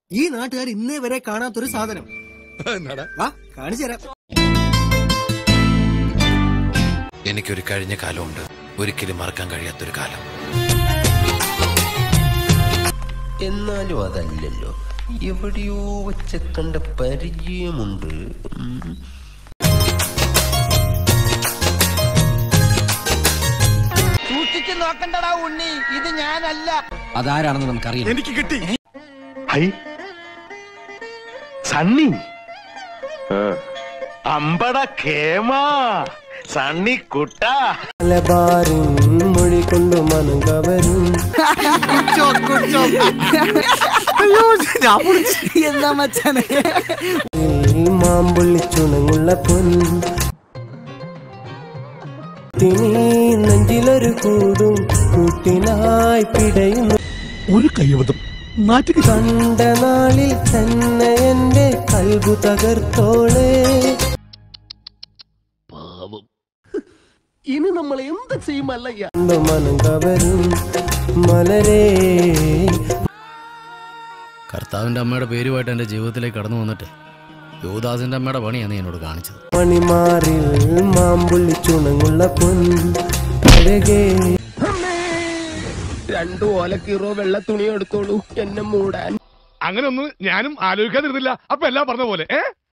ഈ നാട്ടുകാർ ഇന്നേ വരെ കാണാത്തൊരു സാധനം വാ കാണിച്ചു തരാം എനിക്കൊരു കഴിഞ്ഞ കാലമുണ്ട് ഒരിക്കലും മറക്കാൻ കഴിയാത്തൊരു കാലം എന്നാലും അതല്ലല്ലോ എവിടെയോ വെച്ച കണ്ട പരിചയമുണ്ട് ഉം. സൂക്ഷിച്ചു നോക്കണ്ടടാ ഉണ്ണി ഇത് ഞാനല്ല അതാരാണെന്ന് നമുക്കറിയാം എനിക്ക് കിട്ടി ഹൈ സണ്ണി അമ്പട കേമ സണ്ണി കുട്ട മൊഴി കൊണ്ട് മനം കവരും എന്താ മച്ചാനെ മാമ്പുള്ളി ചുണങ്ങുള്ള പൊൻ തിനി നെഞ്ചിലൊരു കൂടും കൂട്ടിനായി പിടയുന്നു ഒരു കൈവതം നാറ്റുക കണ്ട നാളിൽ തന്നെ എന്റെ കൽബു തകർത്തോളേ ഇനി നമ്മൾ എന്ത് ചെയ്യുമല്ലയ്യ കണ്ടു മനം കവരും മലരേ കർത്താവിന്റെ അമ്മയുടെ പേരുമായിട്ട് എന്റെ ജീവിതത്തിലേക്ക് കടന്നു വന്നിട്ട് യുവദാസിന്റെ അമ്മയുടെ പണിയാണ് നീ എന്നോട് കാണിച്ചത് മണിമാറിൽ മാമ്പുള്ളി ചുണങ്ങുള്ള പൊൻ അഴകേ രണ്ടു ഓലക്കീറോ വെള്ള തുണി എടുത്തോളൂ എന്നെ മൂടാൻ അങ്ങനെ ഒന്നും ഞാനും ആലോചിക്കാതിരുന്നില്ല അപ്പൊ എല്ലാം പറഞ്ഞ പോലെ ഏ